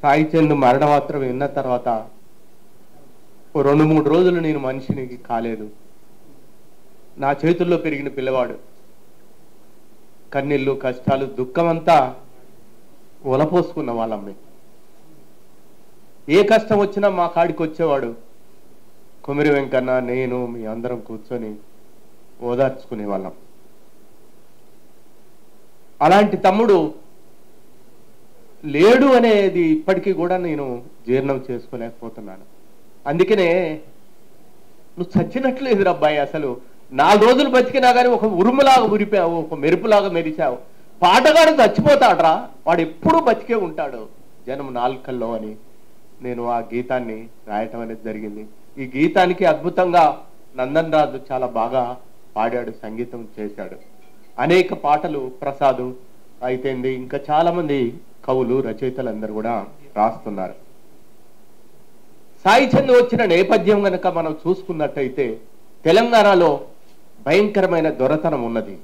సాయి చంద్ మరణమాత్రం విన్న తర్వాత ఓ రెండు మూడు రోజులు నేను మనిషిని కాలేదు నా చేతుల్లో పెరిగిన పిల్లవాడు కన్నీళ్ళు కష్టాలు దుఃఖమంతా ఒలపోసుకున్న వాళ్ళం మేము ఏ కష్టం వచ్చినా మా కాడికి వచ్చేవాడు కుమిరి వెంకన్న నేను మీ అందరం కూర్చొని ఓదార్చుకునే వాళ్ళం అలాంటి తమ్ముడు లేడు అనేది ఇప్పటికీ కూడా నేను జీర్ణం చేసుకోలేకపోతున్నాను అందుకనే నువ్వు చచ్చినట్లు ఎదురబ్బాయి అసలు నాలుగు రోజులు బతికినా కానీ ఒక ఉరుములాగా ఉరిపావు ఒక మెరుపులాగా మెరిచావు పాటగాడు చచ్చిపోతాడ్రా వాడు ఎప్పుడూ బతికే ఉంటాడు జనం నాలుకల్లో అని నేను ఆ గీతాన్ని రాయటం అనేది జరిగింది ఈ గీతానికి అద్భుతంగా నందన్ రాజు చాలా బాగా పాడాడు సంగీతం చేశాడు అనేక పాటలు ప్రసాదు అయితేంది ఇంకా చాలా మంది కవులు రచయితలు అందరూ కూడా రాస్తున్నారు సాయి చంద్ వచ్చిన నేపథ్యం గనక మనం చూసుకున్నట్టయితే తెలంగాణలో భయంకరమైన దొరతనం ఉన్నది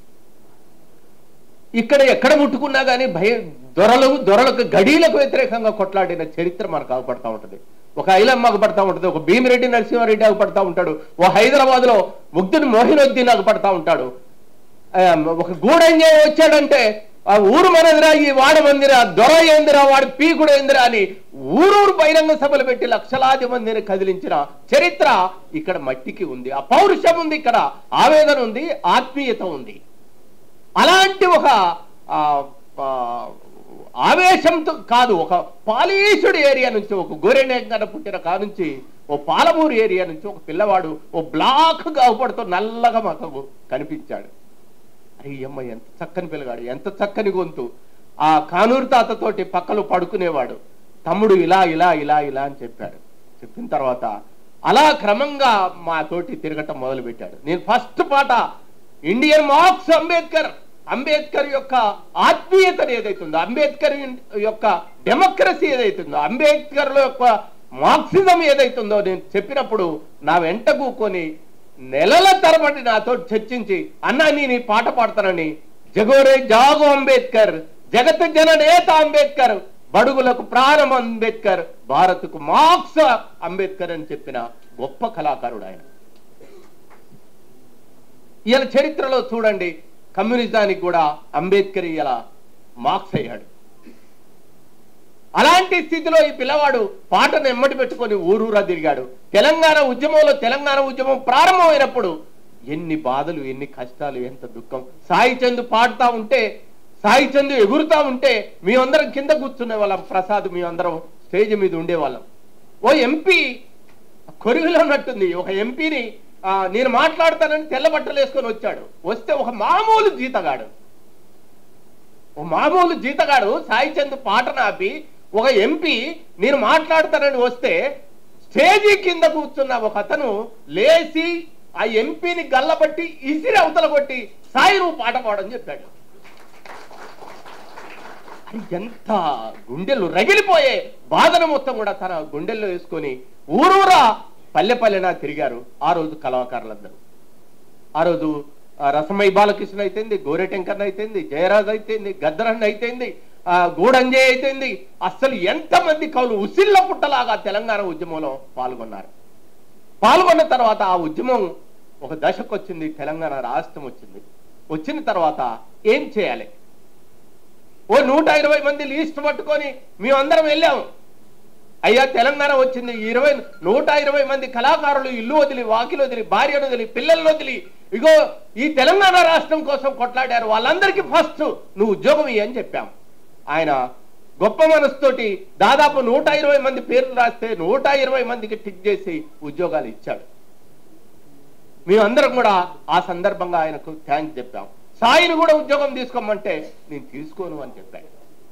ఇక్కడ ఎక్కడ ముట్టుకున్నా కానీ భయ దొరలు దొరలకు గడీలకు వ్యతిరేకంగా కొట్లాడిన చరిత్ర మనకు అగపడతా ఉంటది ఒక ఐలమ్మకు పడతా ఉంటది ఒక భీమిరెడ్డి నరసింహారెడ్డి అగపడతా ఉంటాడు ఓ హైదరాబాద్ లో ముగ్ధుని మోహినుద్దీన్ అగపడతా ఉంటాడు ఆ, ఒక గూడెంజే వచ్చాడంటే ఆ ఊరు మనదిరా ఈ వాడ మందిరా దొర ఏందిరా వాడి పీకుడు ఏందిరా అని ఊరూరు బహిరంగ సభలు పెట్టి లక్షలాది మందిని కదిలించిన చరిత్ర ఇక్కడ మట్టికి ఉంది ఆ పౌరుషం ఉంది ఇక్కడ ఆవేదన ఉంది ఆత్మీయత ఉంది అలాంటి ఒక ఆ, ఆ, ఆవేశంతో కాదు ఒక పాలీషుడు ఏరియా నుంచి ఒక గోరెనెంగన పుట్టిన కా నుంచి ఓ పాలమూరు ఏరియా నుంచి ఒక పిల్లవాడు ఓ బ్లాక్ గా అవపడుతూ నల్లగా మాకు కనిపించాడు అయ్యమ్మ ఎంత చక్కని పిల్లగాడు ఎంత చక్కని గొంతు ఆ కానూరు తాతతోటి పక్కలో పడుకునేవాడు తమ్ముడు ఇలా ఇలా ఇలా ఇలా అని చెప్పాడు చెప్పిన తర్వాత అలా క్రమంగా మా తోటి తిరగటం మొదలు పెట్టాడు నేను ఫస్ట్ పాట ఇండియన్ మార్క్స్ అంబేద్కర్ అంబేద్కర్ యొక్క ఆత్మీయతను ఏదైతుందో అంబేద్కర్ యొక్క డెమోక్రసీ ఏదైతుందో అంబేద్కర్ యొక్క మార్క్సిజం ఏదైతుందో నేను చెప్పినప్పుడు నా వెంట కూకొని నెలల తరబడి నాతో చర్చించి అన్నా నేను ఈ పాట పాడతానని జగోరే జాగో అంబేద్కర్ జగత్ జన నేత అంబేద్కర్ బడుగులకు ప్రాణం అంబేద్కర్ భారత్కు మార్క్స్ అంబేద్కర్ అని చెప్పిన గొప్ప కళాకారుడు ఆయన ఈయన చరిత్రలో చూడండి కమ్యూనిజానికి కూడా అంబేద్కర్ ఇలా మార్క్స్ అయ్యాడు అలాంటి స్థితిలో ఈ పిల్లవాడు పాటను ఎమ్మటి పెట్టుకొని ఊరూరా తిరిగాడు తెలంగాణ ఉద్యమంలో తెలంగాణ ఉద్యమం ప్రారంభమైనప్పుడు ఎన్ని బాధలు ఎన్ని కష్టాలు ఎంత దుఃఖం సాయి చంద్ పాడుతా ఉంటే సాయి చంద్ ఎగురుతా ఉంటే మీ అందరం కింద కూర్చునే వాళ్ళం ప్రసాద్ మీ అందరం స్టేజ్ మీద ఉండేవాళ్ళం ఓ ఎంపీ కొరివిలో ఉన్నట్టుంది ఒక ఎంపీని ఆ, నేను మాట్లాడతానని తెల్ల బట్టలు వేసుకొని వచ్చాడు వస్తే ఒక మామూలు జీతగాడు ఓ మామూలు జీతగాడు సాయి చంద్ పాటను ఆపి ఒక ఎంపీ నేను మాట్లాడతానని వస్తే స్టేజీ కింద కూర్చున్న ఒక అతను లేచి ఆ ఎంపీని గల్లబట్టి ఇసిరి అవతల కొట్టి సాయి నువ్వు పాట పాడని చెప్పాడు అది ఎంత గుండెలు రగిలిపోయే బాధను మొత్తం కూడా తన గుండెల్లో వేసుకొని ఊరూరా పల్లె పల్లెనా తిరిగారు ఆ రోజు కళాకారులందరూ ఆ రోజు ఆ, రసమై బాలకృష్ణ అయితేంది గోరెటెంకర్ అయితేంది జయరాజ్ అయితేంది గద్దరన్ అయితేంది ఆ, గూడంజయ్ అయితేంది అసలు ఎంతమంది కవులు ఉసిళ్ళ పుట్టలాగా తెలంగాణ ఉద్యమంలో పాల్గొన్నారు పాల్గొన్న తర్వాత ఆ ఉద్యమం ఒక దశకు వచ్చింది తెలంగాణ రాష్ట్రం వచ్చింది వచ్చిన తర్వాత ఏం చేయాలి ఓ నూట ఇరవై మంది లీస్ట్ పట్టుకొని మేమందరం వెళ్ళాము అయ్యా తెలంగాణ వచ్చింది ఈ ఇరవై నూట ఇరవై మంది కళాకారులు ఇల్లు వదిలి వాకిలు వదిలి భార్యను వదిలి పిల్లలను వదిలి ఇగో ఈ తెలంగాణ రాష్ట్రం కోసం కొట్లాడారు వాళ్ళందరికీ ఫస్ట్ నువ్వు ఉద్యోగం ఇయ్యి అని చెప్పాం ఆయన గొప్ప మనసుతోటి దాదాపు నూట ఇరవై మంది పేర్లు రాస్తే నూట ఇరవై మందికి టిక్ చేసి ఉద్యోగాలు ఇచ్చాడు మేమందరం కూడా ఆ సందర్భంగా ఆయనకు థ్యాంక్స్ చెప్పాం సాయిని కూడా ఉద్యోగం తీసుకోమంటే నేను తీసుకోను అని చెప్పాడు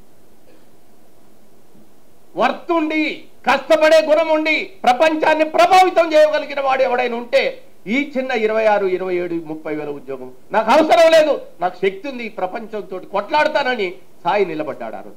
వర్త్ ఉండి కష్టపడే గుణం ఉండి ప్రపంచాన్ని ప్రభావితం చేయగలిగిన వాడు ఎవడైనా ఉంటే ఈ చిన్న ఇరవై ఆరు ఇరవై ఏడు ముప్పై వేల ఉద్యోగం నాకు అవసరం లేదు నాకు శక్తి ఉంది ఈ ప్రపంచంతో కొట్లాడతానని సాయి నిలబడ్డాడు ఆ రోజు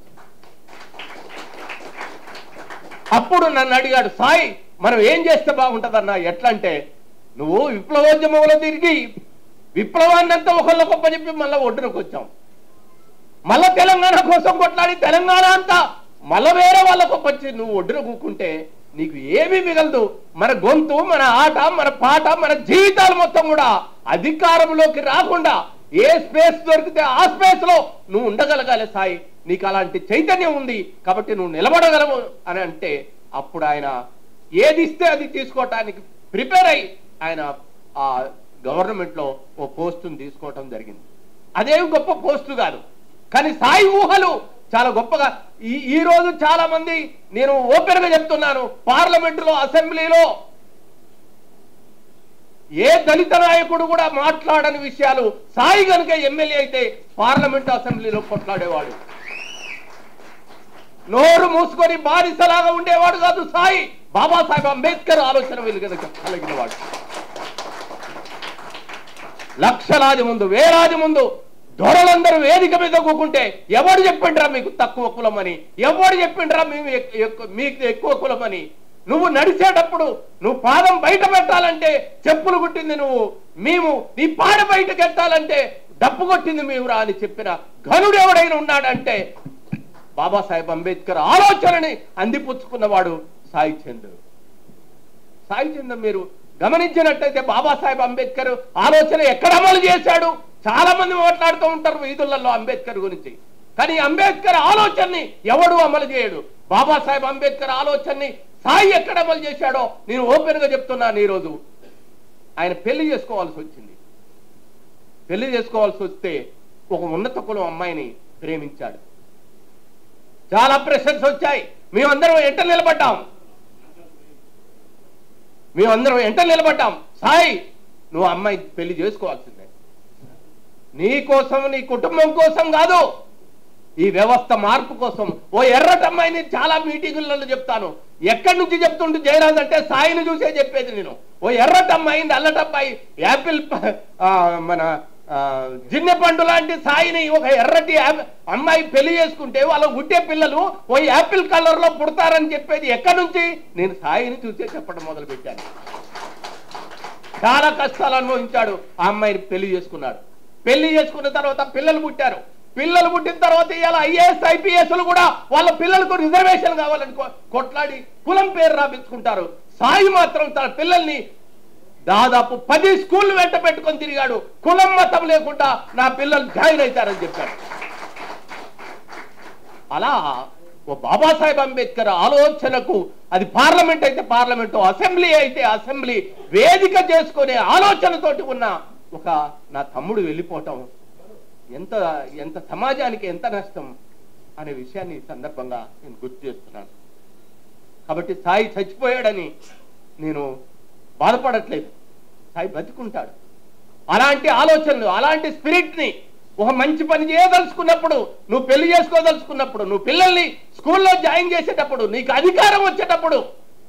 అప్పుడు నన్ను అడిగాడు సాయి మనం ఏం చేస్తే బాగుంటదన్నా ఎట్లా అంటే నువ్వు విప్లవోద్యమంలో తిరిగి విప్లవాన్నంతా ఒకళ్ళ గొప్ప చెప్పి మళ్ళీ ఒడ్డునకు వచ్చాం మళ్ళా తెలంగాణ కోసం కొట్లాడి తెలంగాణ అంతా మళ్ళా వేరే వాళ్ళకు వచ్చి నువ్వు ఒడ్డున కూకుంటే నీకు ఏమీ మిగలదు మన గొంతు మన ఆట మన పాట మన జీవితాలు మొత్తం కూడా అధికారంలోకి రాకుండా ఏ స్పేస్ దొరికితే ఆ స్పేస్ లో నువ్వు ఉండగలగాలి సాయి నీకు అలాంటి చైతన్యం ఉంది కాబట్టి నువ్వు నిలబడగలవు అని అంటే అప్పుడు ఆయన ఏది ఇస్తే అది తీసుకోవటానికి ప్రిపేర్ అయి ఆయన ఆ గవర్నమెంట్ లో ఓ పోస్టును తీసుకోవటం జరిగింది అదేం గొప్ప పోస్టు కాదు కానీ సాయి ఊహలు చాలా గొప్పగా ఈ ఈ రోజు చాలా మంది నేను ఓపెన్ గా చెప్తున్నాను పార్లమెంటులో అసెంబ్లీలో ఏ దళిత నాయకుడు కూడా మాట్లాడని విషయాలు సాయి గనుక ఎమ్మెల్యే అయితే పార్లమెంట్ అసెంబ్లీలో కొట్లాడేవాడు నోరు మూసుకొని బానిసలాగా ఉండేవాడు కాదు సాయి బాబాసాహెబ్ అంబేద్కర్ ఆలోచన వెలుగద కలిగిన వాడు లక్షలాది ముందు వేలాది ముందు దొరలందరూ వేదిక మీద కూకుంటే ఎవడు చెప్పిండ్రా మీకు తక్కువ కులమని ఎవడు చెప్పిండ్రా మేము ఎక్- ఎక్కు- మీకు ఎక్కువ కులమని నువ్వు నడిచేటప్పుడు నువ్వు పాదం బయట పెట్టాలంటే చెప్పులు కుట్టింది నువ్వు మేము నీ పాడ బయటకు ఎత్తాలంటే డప్పు కొట్టింది మేమురా అని చెప్పిన ఘనుడు ఎవడైనా ఉన్నాడంటే బాబాసాహెబ్ అంబేద్కర్ ఆలోచనని అందిపుచ్చుకున్నవాడు సాయి చంద్రు సాయి చంద్ర మీరు గమనించినట్టయితే బాబాసాహెబ్ అంబేద్కర్ ఆలోచన ఎక్కడ అమలు చేశాడు చాలా మంది మాట్లాడుతూ ఉంటారు వీధులలో అంబేద్కర్ గురించి కానీ అంబేద్కర్ ఆలోచనని ఎవడు అమలు చేయడు బాబాసాహెబ్ అంబేద్కర్ ఆలోచనని సాయి ఎక్కడ అమలు చేశాడో నేను ఓపెన్ గా చెప్తున్నాను ఈరోజు ఆయన పెళ్లి చేసుకోవాల్సి వచ్చింది పెళ్లి చేసుకోవాల్సి వస్తే ఒక ఉన్నత కులం అమ్మాయిని ప్రేమించాడు చాలా ప్రెషర్స్ వచ్చాయి మేమందరం ఎంట నిలబడ్డాం మేమందరం ఎంట నిలబడ్డాం సాయి నువ్వు అమ్మాయి పెళ్లి చేసుకోవాల్సిందే నీ కోసం నీ కుటుంబం కోసం కాదు ఈ వ్యవస్థ మార్పు కోసం ఓ ఎర్రటి అమ్మాయిని చాలా మీటింగులలో చెప్తాను ఎక్కడి నుంచి చెప్తుంటే జయరాజ్ అంటే సాయిని చూసే చెప్పేది నేను ఓ ఎర్రటి అమ్మాయి నల్లటి అమ్మాయి యాపిల్ ప- ఆ, మన ఆ, జిన్నె పండు లాంటి సాయిని ఒక ఎర్రటి యాప్- అమ్మాయి పెళ్లి చేసుకుంటే వాళ్ళ గుడ్డే పిల్లలు ఓ యాపిల్ కలర్ లో పుడతారని చెప్పేది ఎక్కడి నుంచి నేను సాయిని చూసే చెప్పడం మొదలు పెట్టాను చాలా కష్టాలు అనుభవించాడు ఆ అమ్మాయిని పెళ్లి చేసుకున్నాడు పెళ్లి చేసుకున్న తర్వాత పిల్లలు పుట్టారు పిల్లలు పుట్టిన తర్వాత ఇవాళ ఐఏఎస్ ఐపీఎస్లు కూడా వాళ్ళ పిల్లలకు రిజర్వేషన్ కావాలని కొ- కొట్లాడి కులం పేరు రాపించుకుంటారు సాయి మాత్రం తన పిల్లల్ని దాదాపు పది స్కూల్ వెంట పెట్టుకొని తిరిగాడు కులం మతం లేకుండా నా పిల్లలు జాయిన్ అవుతారని చెప్పాడు అలా ఓ బాబాసాహెబ్ అంబేద్కర్ ఆలోచనకు అది పార్లమెంట్ అయితే పార్లమెంట్ అసెంబ్లీ అయితే అసెంబ్లీ వేదిక చేసుకునే ఆలోచనతోటి ఉన్న ఒక నా తమ్ముడు వెళ్ళిపోవటం ఎంత ఎంత సమాజానికి ఎంత నష్టం అనే విషయాన్ని ఈ సందర్భంగా నేను గుర్తు చేస్తున్నాను కాబట్టి సాయి చచ్చిపోయాడని నేను బాధపడట్లేదు సాయి బతుకుంటాడు అలాంటి ఆలోచనలు అలాంటి స్పిరిట్ ని ఒక మంచి పని చేయదలుచుకున్నప్పుడు నువ్వు పెళ్లి చేసుకోదలుచుకున్నప్పుడు నువ్వు పిల్లల్ని స్కూల్లో జాయిన్ చేసేటప్పుడు నీకు అధికారం వచ్చేటప్పుడు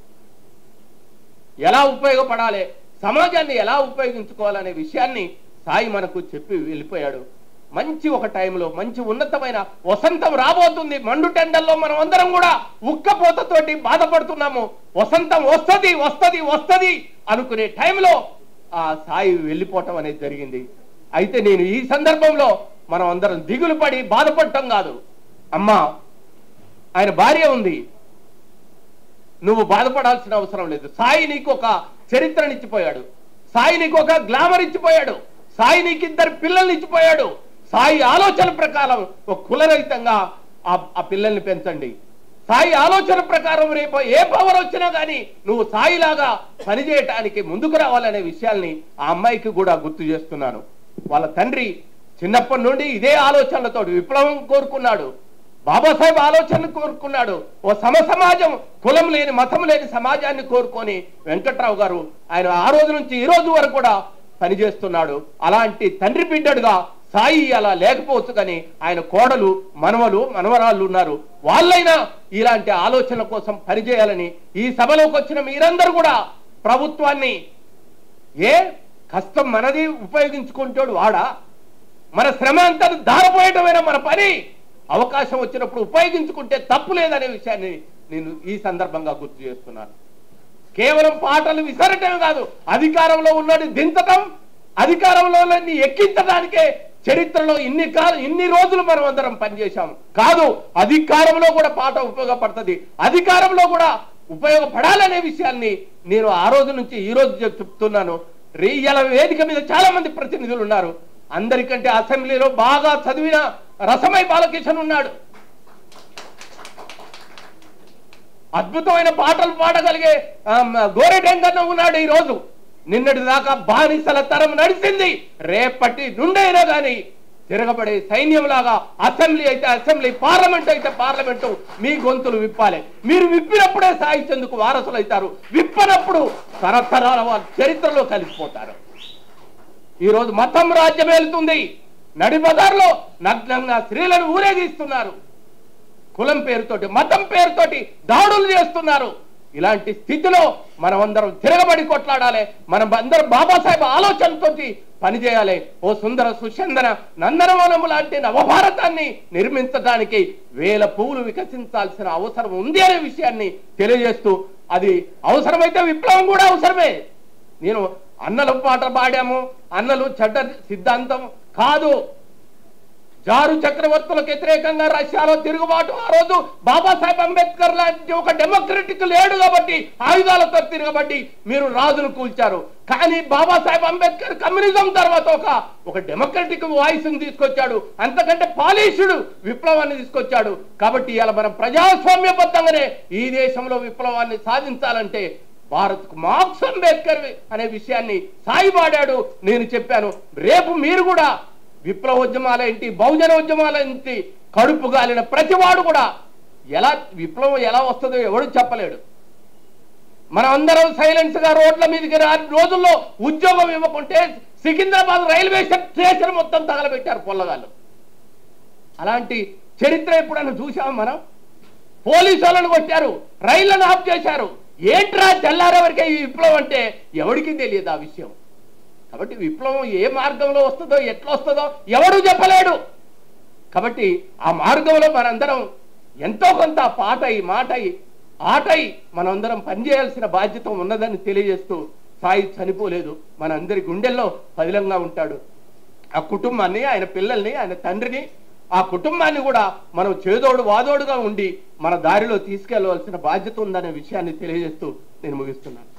ఎలా ఉపయోగపడాలి సమాజాన్ని ఎలా ఉపయోగించుకోవాలనే విషయాన్ని సాయి మనకు చెప్పి వెళ్ళిపోయాడు మంచి ఒక టైంలో మంచి ఉన్నతమైన వసంతం రాబోతుంది మండు టెండల్లో మనం అందరం కూడా ఉక్కపోతతోటి బాధపడుతున్నాము వసంతం వస్తది వస్తది వస్తది అనుకునే టైంలో ఆ సాయి వెళ్ళిపోవటం అనేది జరిగింది అయితే నేను ఈ సందర్భంలో మనం అందరం దిగులు పడి బాధపడటం కాదు అమ్మా ఆయన భార్య ఉంది నువ్వు బాధపడాల్సిన అవసరం లేదు సాయి నీకు ఒక చరిత్రనిచ్చిపోయాడు సాయి నీకు ఒక గ్లామర్ ఇచ్చిపోయాడు సాయి నీకు ఇద్దరు పిల్లల్ని ఇచ్చిపోయాడు సాయి ఆలోచన ప్రకారం ఒక కులరహితంగా ఆ ఆ పిల్లల్ని పెంచండి సాయి ఆలోచన ప్రకారం రేపు ఏ పవర్ వచ్చినా గానీ నువ్వు సాయిలాగా పనిచేయటానికి ముందుకు రావాలనే విషయాల్ని ఆ అమ్మాయికి కూడా గుర్తు చేస్తున్నాను వాళ్ళ తండ్రి చిన్నప్పటి నుండి ఇదే ఆలోచనలతో విప్లవం కోరుకున్నాడు బాబాసాహెబ్ ఆలోచన కోరుకున్నాడు ఓ సమ సమాజం కులం లేని మతం లేని సమాజాన్ని కోరుకొని వెంకట్రావు గారు ఆయన ఆ రోజు నుంచి ఈ రోజు వరకు కూడా పనిచేస్తున్నాడు అలాంటి తండ్రి బిడ్డడుగా సాయి అలా లేకపోవచ్చు కానీ ఆయన కోడలు మనవలు మనవరాళ్ళు ఉన్నారు వాళ్ళైనా ఇలాంటి ఆలోచన కోసం పనిచేయాలని ఈ సభలోకి వచ్చిన మీరందరూ కూడా ప్రభుత్వాన్ని ఏ కష్టం మనది ఉపయోగించుకుంటాడు వాడా మన శ్రమ అంతా దారిపోయటమైనా మన పని అవకాశం వచ్చినప్పుడు ఉపయోగించుకుంటే తప్పు లేదనే విషయాన్ని నేను ఈ సందర్భంగా గుర్తు చేస్తున్నాను కేవలం పాటలు విసరటమే కాదు అధికారంలో ఉన్నది దించటం అధికారంలో ఎక్కించడానికే చరిత్రలో ఇన్ని కాలం ఇన్ని రోజులు మనం అందరం పనిచేశాం కాదు అధికారంలో కూడా పాట ఉపయోగపడుతుంది అధికారంలో కూడా ఉపయోగపడాలనే విషయాన్ని నేను ఆ రోజు నుంచి ఈ రోజు చెప్- చెప్తున్నాను రీయల వేదిక మీద చాలా మంది ప్రతినిధులు ఉన్నారు అందరికంటే అసెంబ్లీలో బాగా చదివిన రసమై బాలకిషన్ ఉన్నాడు అద్భుతమైన పాటలు పాడగలిగే గోరెటెంకన్న ఉన్నాడు ఈ రోజు నిన్నటి దాకా బానిసల తరం నడిచింది రేపటి నుండైనా గాని తిరగబడే సైన్యంలాగా అసెంబ్లీ అయితే అసెంబ్లీ పార్లమెంట్ అయితే పార్లమెంటు మీ గొంతులు విప్పాలి మీరు విప్పినప్పుడే సాహిత్యందుకు వారసులు అవుతారు విప్పనప్పుడు తరతరాల వారి చరిత్రలో కలిసిపోతారు ఈ రోజు మతం రాజ్యం వెళ్తుంది నడి బజార్లో నగ్నంగా స్త్రీలను ఊరేగిస్తున్నారు కులం పేరుతోటి మతం పేరుతోటి దాడులు చేస్తున్నారు ఇలాంటి స్థితిలో మనం అందరం తిరగబడి కొట్లాడాలి మనం అందరం బాబాసాహెబ్ ఆలోచనతోటి పనిచేయాలి ఓ సుందర సుచందన నందనవనము లాంటి నవభారతాన్ని నిర్మించడానికి వేల పువ్వులు వికసించాల్సిన అవసరం ఉంది అనే విషయాన్ని తెలియజేస్తూ అది అవసరమైతే విప్లవం కూడా అవసరమే నేను అన్నలు పాట పాడాము అన్నలు చెడ్డ సిద్ధాంతం కాదు జారు చక్రవర్తులకు వ్యతిరేకంగా రష్యాలో తిరుగుబాటు ఆ రోజు బాబాసాహెబ్ అంబేద్కర్ లాంటి ఒక డెమోక్రటిక్ లేడు కాబట్టి ఆయుధాలతో తిరగబట్టి మీరు రాజును కూల్చారు కానీ బాబాసాహెబ్ అంబేద్కర్ కమ్యూనిజం తర్వాత ఒక ఒక డెమోక్రటిక్ వాయిస్ తీసుకొచ్చాడు అంతకంటే పాలిషుడు విప్లవాన్ని తీసుకొచ్చాడు కాబట్టి ఇవాళ మనం ప్రజాస్వామ్యబద్ధంగానే ఈ దేశంలో విప్లవాన్ని సాధించాలంటే భారత్ మార్క్స్ అంబేద్కర్ అనే విషయాన్ని సాయిపాడాడు నేను చెప్పాను రేపు మీరు కూడా విప్లవోద్యమాలేంటి బహుజన ఉద్యమాలేంటి కడుపు గాలిన ప్రతివాడు కూడా ఎలా విప్లవం ఎలా వస్తుందో ఎవడు చెప్పలేడు మనం అందరం సైలెన్స్ గా రోడ్ల మీదకి రా రోజుల్లో ఉద్యోగం ఇవ్వకుంటే సికింద్రాబాద్ రైల్వే స్టేషన్ మొత్తం తగలబెట్టారు పొల్లగాళ్ళు అలాంటి చరిత్ర ఎప్పుడైనా చూసాం మనం పోలీసు వాళ్ళను కొట్టారు రైళ్లను ఆఫ్ చేశారు ఏంట్రా తెల్లారే వరకే ఈ విప్లవం అంటే ఎవడికి తెలియదు ఆ విషయం కాబట్టి విప్లవం ఏ మార్గంలో వస్తుందో ఎట్లా వస్తుందో ఎవడు చెప్పలేడు కాబట్టి ఆ మార్గంలో మనందరం ఎంతో కొంత పాటై మాటై ఆటై మనందరం పనిచేయాల్సిన బాధ్యత ఉన్నదని తెలియజేస్తూ సాయి చనిపోలేదు మనందరి గుండెల్లో పదిలంగా ఉంటాడు ఆ కుటుంబాన్ని ఆయన పిల్లల్ని ఆయన తండ్రిని ఆ కుటుంబాన్ని కూడా మనం చేదోడు వాదోడుగా ఉండి మన దారిలో తీసుకెళ్లవలసిన బాధ్యత ఉందనే విషయాన్ని తెలియజేస్తూ నేను ముగిస్తున్నాను